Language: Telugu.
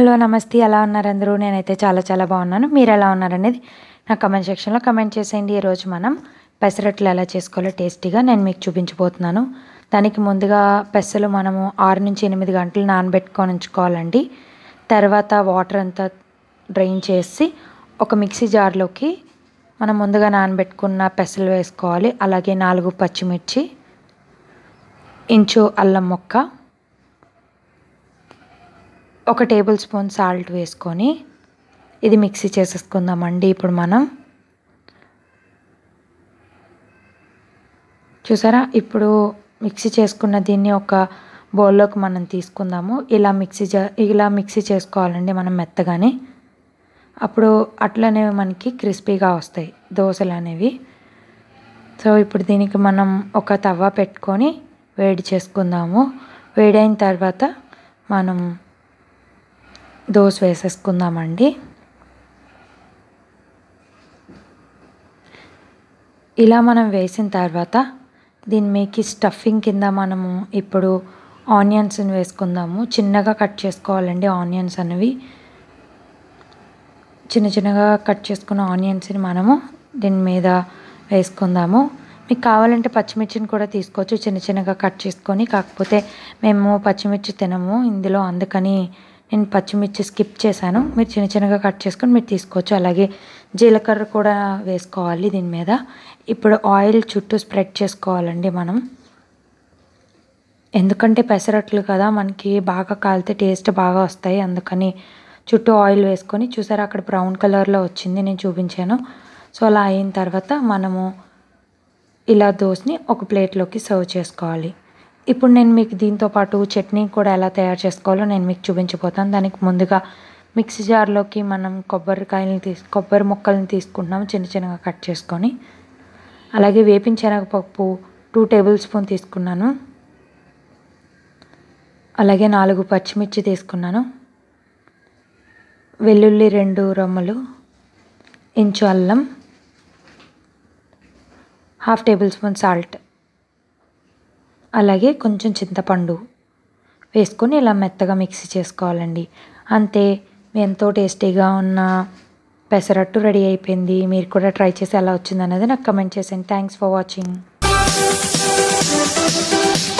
హలో నమస్తే ఎలా ఉన్నారు అందరూ నేనైతే చాలా చాలా బాగున్నాను మీరు ఎలా ఉన్నారనేది నా కమెంట్ సెక్షన్లో కమెంట్ చేసేయండి ఈరోజు మనం పెసరట్లు ఎలా చేసుకోవాలో టేస్టీగా నేను మీకు చూపించబోతున్నాను దానికి ముందుగా పెసలు మనము ఆరు నుంచి ఎనిమిది గంటలు నానబెట్టుకొని ఉంచుకోవాలండి తర్వాత వాటర్ అంతా డ్రైన్ చేసి ఒక మిక్సీ జార్లోకి మనం ముందుగా నానబెట్టుకున్న పెసలు వేసుకోవాలి అలాగే నాలుగు పచ్చిమిర్చి ఇంచు అల్లం మొక్క ఒక టేబుల్ స్పూన్ సాల్ట్ వేసుకొని ఇది మిక్సీ చేసేసుకుందామండి ఇప్పుడు మనం చూసారా ఇప్పుడు మిక్సీ చేసుకున్న దీన్ని ఒక బౌల్లోకి మనం తీసుకుందాము ఇలా మిక్సీ ఇలా మిక్సీ చేసుకోవాలండి మనం మెత్తగానే అప్పుడు అట్లనే మనకి క్రిస్పీగా వస్తాయి దోశలు అనేవి సో ఇప్పుడు దీనికి మనం ఒక తవ్వ పెట్టుకొని వేడి చేసుకుందాము వేడైన తర్వాత మనం దోశ వేసేసుకుందామండి ఇలా మనం వేసిన తర్వాత దీని మీకి స్టఫింగ్ కింద మనము ఇప్పుడు ఆనియన్స్ని వేసుకుందాము చిన్నగా కట్ చేసుకోవాలండి ఆనియన్స్ అనేవి చిన్న చిన్నగా కట్ చేసుకున్న ఆనియన్స్ని మనము దీని మీద వేసుకుందాము మీకు కావాలంటే పచ్చిమిర్చిని కూడా తీసుకోవచ్చు చిన్న చిన్నగా కట్ చేసుకొని కాకపోతే మేము పచ్చిమిర్చి తినము ఇందులో అందుకని నేను పచ్చిమిర్చి స్కిప్ చేశాను మీరు చిన్న చిన్నగా కట్ చేసుకొని మీరు తీసుకోవచ్చు అలాగే జీలకర్ర కూడా వేసుకోవాలి దీని మీద ఇప్పుడు ఆయిల్ చుట్టూ స్ప్రెడ్ చేసుకోవాలండి మనం ఎందుకంటే పెసరట్లు కదా మనకి బాగా కాలితే టేస్ట్ బాగా వస్తాయి అందుకని చుట్టూ ఆయిల్ వేసుకొని చూసారా అక్కడ బ్రౌన్ కలర్లో వచ్చింది నేను చూపించాను సో అలా అయిన తర్వాత మనము ఇలా దోశని ఒక ప్లేట్లోకి సర్వ్ చేసుకోవాలి ఇప్పుడు నేను మీకు దీంతో పాటు చట్నీ కూడా ఎలా తయారు చేసుకోవాలో నేను మీకు చూపించబోతాను దానికి ముందుగా మిక్సీ జార్లోకి మనం కొబ్బరికాయలని తీసు కొబ్బరి ముక్కల్ని తీసుకుంటున్నాము చిన్న చిన్నగా కట్ చేసుకొని అలాగే వేపిన శనగపప్పు టూ టేబుల్ స్పూన్ తీసుకున్నాను అలాగే నాలుగు పచ్చిమిర్చి తీసుకున్నాను వెల్లుల్లి రెండు రొమ్మలు ఇంచు అల్లం హాఫ్ టేబుల్ స్పూన్ సాల్ట్ అలాగే కొంచెం చింతపండు వేసుకొని ఇలా మెత్తగా మిక్సీ చేసుకోవాలండి అంతే ఎంతో టేస్టీగా ఉన్న పెసరట్టు రెడీ అయిపోయింది మీరు కూడా ట్రై చేసి ఎలా వచ్చింది అనేది నాకు కమెంట్ చేసేయండి థ్యాంక్స్ ఫర్ వాచింగ్